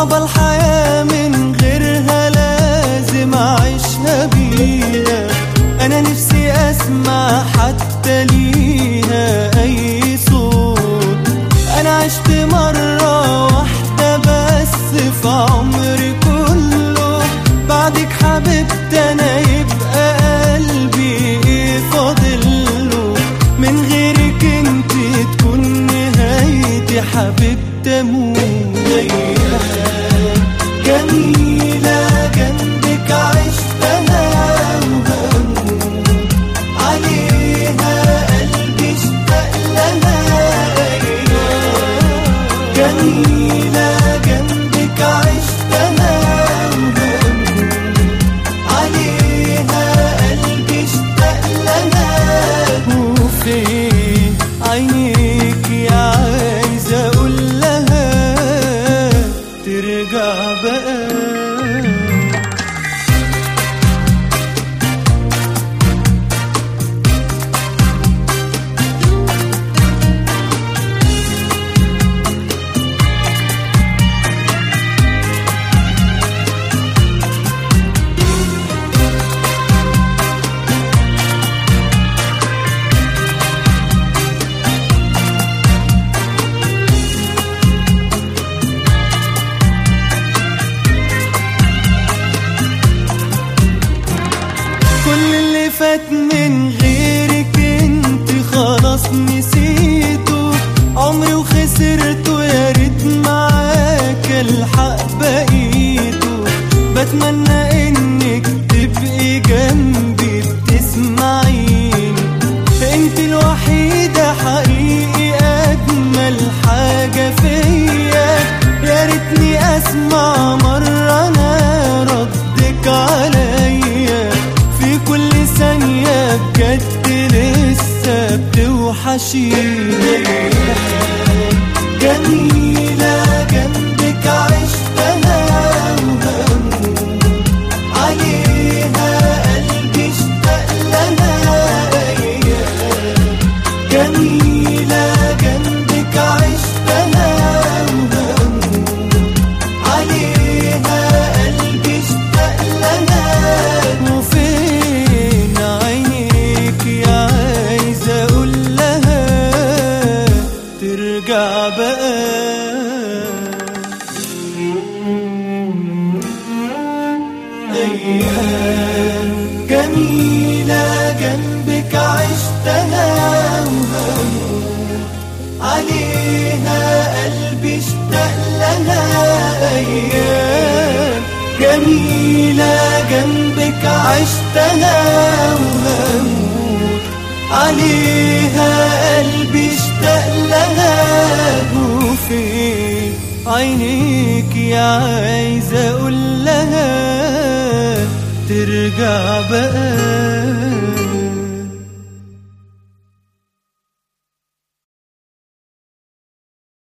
صعبة الحياة من غيرها لازم أعيشها بيها أنا نفسي أسمع حتى ليها أي صوت أنا عشت مرة واحدة بس في عمري كله بعدك حبيبتي أنا يبقى قلبي إيه فاضله من غيرك انت تكون نهايتي حبيبتي أموت جميلة جنبك عشتها وهموت عليها قلبي اشتاق لها جميلة جنبك عشتها وهموت عليها قلبي اشتاق لها وفين عينيك يا عايزة اقول لها ترجع بقى كل اللي فات من غيرك انت خلاص نسيته عمري وخسرته يا ريت معاك الحق بقيته بتمنى انك تبقي جنبي بتسمعيني انت الوحيدة حقيقي اجمل حاجة فيا يا ريتني اسمع مرة انا ردك عليا في كل ثانية بجد لسه بتوحشيني جميلة جنبك عشتها وهموت عليها قلبي اشتاق لها جميلة جنبك عشتها وهموت عليها قلبي اشتاق لها وفين عينيك يا عايزة اقول لها ترجع بقى أيام جميلة جنبك عشتها وهموت عليها قلبي اشتاق لها أيام جميلة جنبك عشتها وهموت عليها قلبي اشتاق لها وفين عينيك يا عايزة اقول لها ترجع بقى